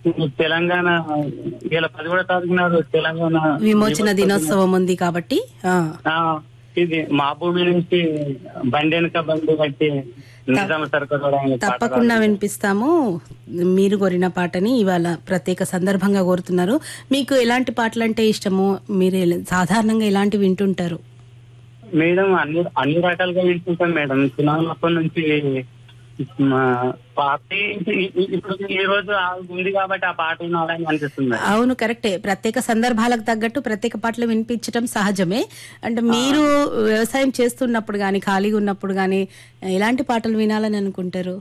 ఈ తెలంగాణ ఇలా పదిహేడో తారీఖు నాడు తెలంగాణ విమోచన దినోత్సవం ఉంది కాబట్టి ఆ, ఆ, ఇది మా భూమి నుంచి బండి వెనక బండి కట్టి నిజాం సర్కార్ కూడా ఆయన పాట తప్పకుండా వినిపిస్తాము మీరు కోరిన పాటని ఇవాళ ప్రత్యేక సందర్భంగా కోరుతున్నారు మీకు ఎలాంటి పాటలు అంటే ఇష్టము మీరు ఎలా- సాధారణంగా ఎలాంటి వింటుంటారు మేడం అన్ని అన్ని రకాలుగా వింటుంటాం మేడం చిన్నప్పటి నుంచి మా పార్టీ ఇప్పుడు ఈ రోజు ఆ ఉంది కాబట్టి ఆ పాట వినాలని అనిపిస్తుంది అవును కరెక్టే ప్రత్యేక సందర్భాలకు తగ్గట్టు ప్రత్యేక పాటలు వినిపించడం సహజమే అంటే మీరు వ్యవసాయం చేస్తున్నప్పుడు గాని ఖాళీగా ఉన్నప్పుడు గాని ఎలాంటి పాటలు వినాలని అనుకుంటారు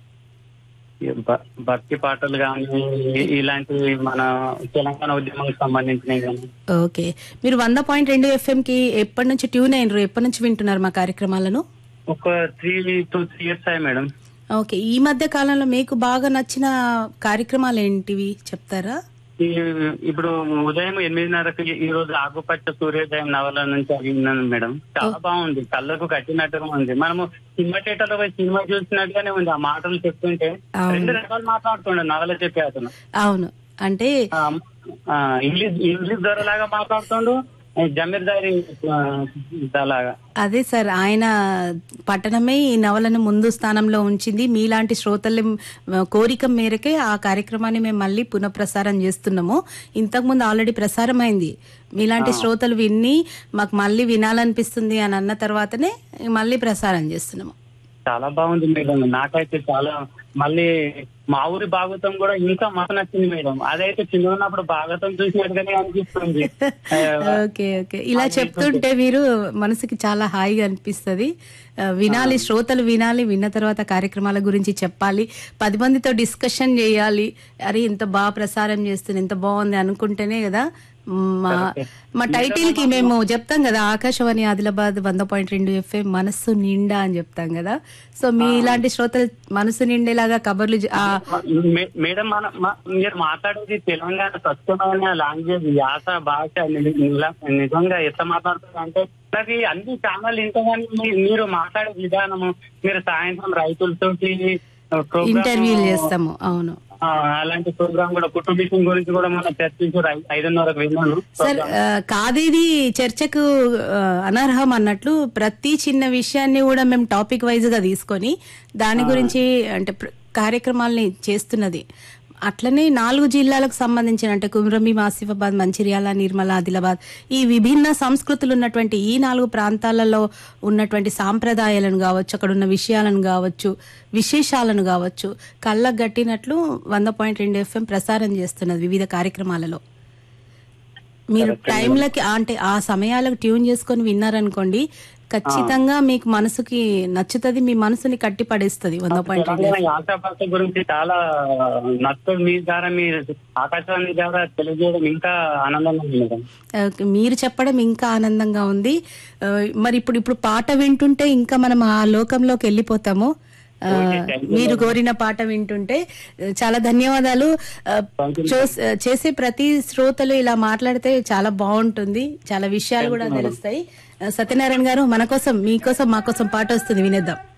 ఈ భ- భక్తి పాటలు కానీ ఇలాంటి మన తెలంగాణ ఉద్యమానికి సంబంధించినవి కానీ ఓకే మీరు వంద పాయింట్ రెండు ఎఫ్ఎం కి ఎప్పటి నుంచి ట్యూన్ అయినరు ఎప్పటి నుంచి వింటున్నారు మా కార్యక్రమాలను ఒక త్రీ టూ త్రీ ఇయర్స్ అయ్యి మేడం ఓకే ఈ మధ్య కాలంలో మీకు బాగా నచ్చిన కార్యక్రమాలు ఏంటివి చెప్తారా ఈ ఇప్పుడు ఉదయం ఎనిమిదిన్నరకు ఈ- ఈ రోజు ఆకుపచ్చ సూర్యోదయం నవల నుంచి అది విన్నాను మేడం చాలా బాగుంది కళ్ళకు కట్టినట్టుగా ఉంది మనము సినిమా థియేటర్ లో పోయి సినిమా చూసినట్టుగానే ఉంది ఆ మాటలు చెప్తుంటే అవును. రెండు రకాలు మాట్లాడుతుండే నవల చెప్పే అతను అవును అంటే ఆ, ఆ, ఇంగ్లీష్ ఇంగ్లీష్ ధరలాగా మాట్లాడుతుండు జమీర్దారి లాగా అదే సార్ ఆయన పట్టణమే ఈ నవలను ముందు స్థానంలో ఉంచింది మీలాంటి శ్రోతల కోరిక మేరకే ఆ కార్యక్రమాన్ని మేము మళ్ళీ పునఃప్రసారం చేస్తున్నాము ఇంతకుముందు ఆల్రెడీ ప్రసారం అయింది మీలాంటి శ్రోతలు విని మాకు మళ్ళీ వినాలనిపిస్తుంది అని అన్న తర్వాతనే మళ్ళీ ప్రసారం చేస్తున్నాము చాలా బాగుంది మేడం నాకైతే చాలా మళ్ళీ మా ఊరి భాగవతం కూడా ఇంకా మాకు నచ్చింది మేడం అదైతే చిన్న ఉన్నప్పుడు భాగవతం చూసినట్టుగానే అనిపిస్తుంది ఆ, ఓకే ఓకే ఇలా చెప్తుంటే మీరు మనసుకి చాలా హాయిగా అనిపిస్తుంది ఆ, వినాలి శ్రోతలు వినాలి విన్న తర్వాత కార్యక్రమాల గురించి చెప్పాలి పది మందితో డిస్కషన్ చేయాలి అరే ఇంత బాగా ప్రసారం చేస్తుంది ఎంత బాగుంది అనుకుంటేనే కదా మా మా టైటిల్ కి మేము చెప్తాం కదా ఆకాశవాణి ఆదిలాబాద్ వంద పాయింట్ రెండు ఎఫ్ఎం మనస్సు నిండా అని చెప్తాం కదా సో మీ ఇలాంటి శ్రోతలు మనసు నిండేలాగా కబర్లు చె- ఆ, మే- మేడం మన మ- మీరు మాట్లాడేది తెలంగాణ స్వచ్ఛమైన లాంగ్వేజ్ యాస భాష ని- నిల- నిజంగా ఎట్లా మాట్లాడుతుంది అంటే అది అన్ని ఛానల్ ఇంతగాని మీ- మీరు మాట్లాడే విధానము మీరు సాయంత్రం రైతులతోటి ప్రోగ్రామ్ ఇంటర్వ్యూలు చేస్తాము అవును ఆ, అలాంటి ప్రోగ్రామ్ కూడా కుటుంబీసం గురించి కూడా మనం చర్చించారు ఐ- ఐదున్నరకు విన్నాను సార్ ఆ, కాదేది చర్చకు ఆ, అనర్హం అన్నట్లు ప్రతి చిన్న విషయాన్ని కూడా మేము టాపిక్ వైజ్ గా తీసుకొని దాని గురించి అంటే ప్ర- కార్యక్రమాల్ని చేస్తున్నది అట్లనే నాలుగు జిల్లాలకు సంబంధించిన అంటే కుమ్రమి ఆసిఫాబాద్ మంచిర్యాల నిర్మల ఆదిలాబాద్ ఈ విభిన్న సంస్కృతులు ఉన్నటువంటి ఈ నాలుగు ప్రాంతాలలో ఉన్నటువంటి సాంప్రదాయాలను కావచ్చు అక్కడ ఉన్న విషయాలను కావచ్చు విశేషాలను కావచ్చు కళ్ళకు గట్టినట్లు వంద పాయింట్ రెండు ఎఫ్ఎం ప్రసారం చేస్తున్నది వివిధ కార్యక్రమాలలో మీరు టైంలకి అంటే ఆ సమయాలకు ట్యూన్ చేసుకొని విన్నారనుకోండి ఖచ్చితంగా మీకు మనసుకి నచ్చుతుంది మీ మనసుని కట్టి పడేస్తుంది వంద పాయింట్ తెలంగాణ యాస భాష గురించి చాలా నచ్చ మీ ద్వారా మీ ఆకాశవాణి ద్వారా తెలియజేయడం ఇంకా ఆనందంగా ఉంది మేడం ఓకే, మీరు చెప్పడం ఇంకా ఆనందంగా ఉంది ఆ, మరి ఇప్పుడు ఇప్పుడు పాట వింటుంటే ఇంకా మనం ఆ లోకంలోకి వెళ్ళిపోతాము ఆ, మీరు కోరిన పాట వింటుంటే ఆ, చాలా ధన్యవాదాలు ఆ, చూస్- ఆ, చేసే ప్రతి శ్రోతలు ఇలా మాట్లాడితే చాలా బాగుంటుంది చాలా విషయాలు కూడా తెలుస్తాయి ఆ, సత్యనారాయణ గారు మన కోసం మీకోసం మా కోసం పాట వస్తుంది వినేద్దాం